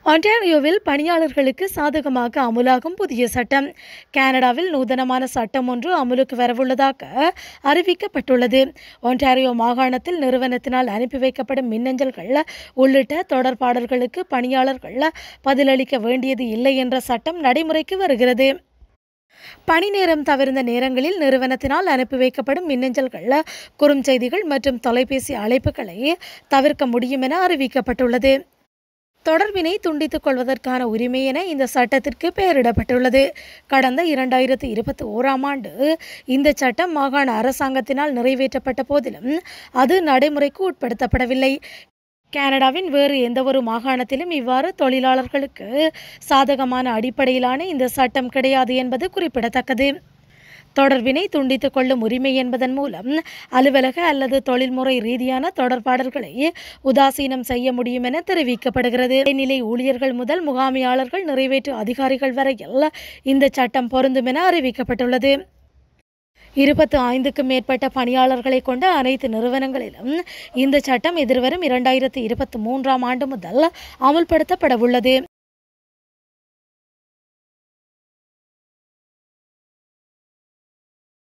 ஒன்டாரியோவில் பணியாளர்களுக்கு சாதகமாக அமுலாகும் புதிய சட்டம் கனடாவில் நூதனமான சட்டம் ஒன்று அமுலுக்கு வரவுள்ளதாக அறிவிக்கப்பட்டுள்ளது ஒன்டாரியோ மாகாணத்தில் நிறுவனத்தினால் அனுப்பி வைக்கப்படும் மின்னஞ்சல்கள் உள்ளிட்ட தொடர்பாடல்களுக்கு பணியாளர்கள் பதிலளிக்க வேண்டியது இல்லை என்ற சட்டம் நடைமுறைக்கு வருகிறது பணி நேரம் தவிர்ந்த நேரங்களில் நிறுவனத்தினால் அனுப்பி வைக்கப்படும் மின்னஞ்சல்கள் குறுஞ்செய்திகள் மற்றும் தொலைபேசி அழைப்புகளை தவிர்க்க முடியும் என அறிவிக்கப்பட்டுள்ளது தொடர்பினை துண்டித்துக் கொள்வதற்கான உரிமை என இந்த சட்டத்திற்கு பெயரிடப்பட்டுள்ளது கடந்த இரண்டாயிரத்து இருபத்தி ஓராம் ஆண்டு இந்த சட்டம் மாகாண அரசாங்கத்தினால் நிறைவேற்றப்பட்ட போதிலும் அது நடைமுறைக்கு உட்படுத்தப்படவில்லை கனடாவின் வேறு எந்தவொரு மாகாணத்திலும் இவ்வாறு தொழிலாளர்களுக்கு சாதகமான அடிப்படையிலான இந்த சட்டம் கிடையாது என்பது குறிப்பிடத்தக்கது தொடர்பினை துண்டித்துக் கொள்ளும் உரிமை என்பதன் மூலம் அலுவலக அல்லது தொழில்முறை ரீதியான தொடர்பாடல்களை உதாசீனம் செய்ய முடியும் என தெரிவிக்கப்படுகிறது இடைநிலை ஊழியர்கள் முதல் முகாமையாளர்கள் நிறைவேற்று அதிகாரிகள் வரையில் இந்த சட்டம் பொருந்தும் என அறிவிக்கப்பட்டுள்ளது இருபத்து ஐந்துக்கும் மேற்பட்ட பணியாளர்களை கொண்ட அனைத்து நிறுவனங்களிலும் இந்த சட்டம் எதிர்வரும் இரண்டாயிரத்தி இருபத்தி மூன்றாம் ஆண்டு முதல் அமுல்படுத்தப்பட உள்ளது